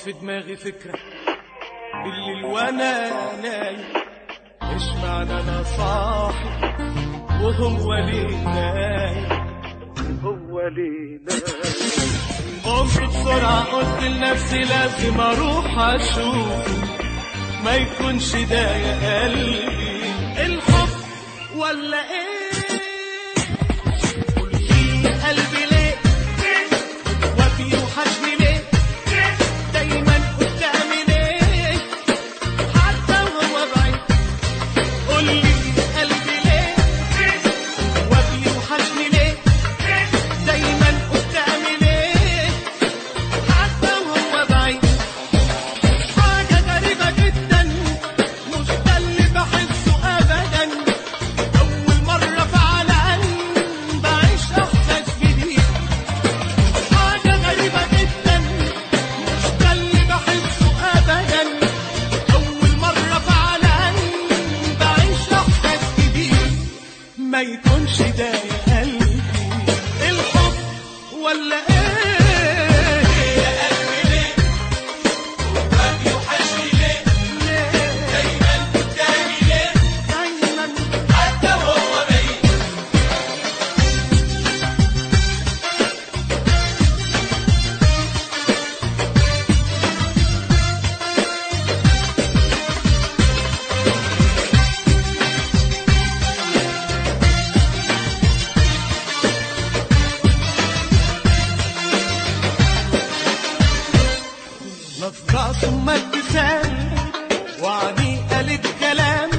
في دماغي فكرة بالليل وانا نايم ايش معنى انا صاحي وهو ليه نايم هو ليه نايم قمت بسرعة قلت لنفسي لازم اروح اشوف ما يكونش ده يا قلبي الحب ولا ايه قول لي يا قلبي ليه وبيوحشني ليه دايما قدامي ليه حتى وهو بعيد قول لي يا قلبي ليه وبيوحشني ليه دايما قدامي ليه حتى وهو بعيد حاجة غريبة جدا مش ده اللي بحسه أبدا أول مرة فعلا بعيش إحساس جديد حاجة غريبة جدا مش ده اللي بحسه أبدا أول مرة فعلا بعيش إحساس جديد ما يكونش ده يا قلبي الحب ولا إيه يا قلبي ليه وبيوحشني ليه دايما قدامي ليه دايما حتى وهو بعيد نظرة ثم ابتسام وعدي قالت كلام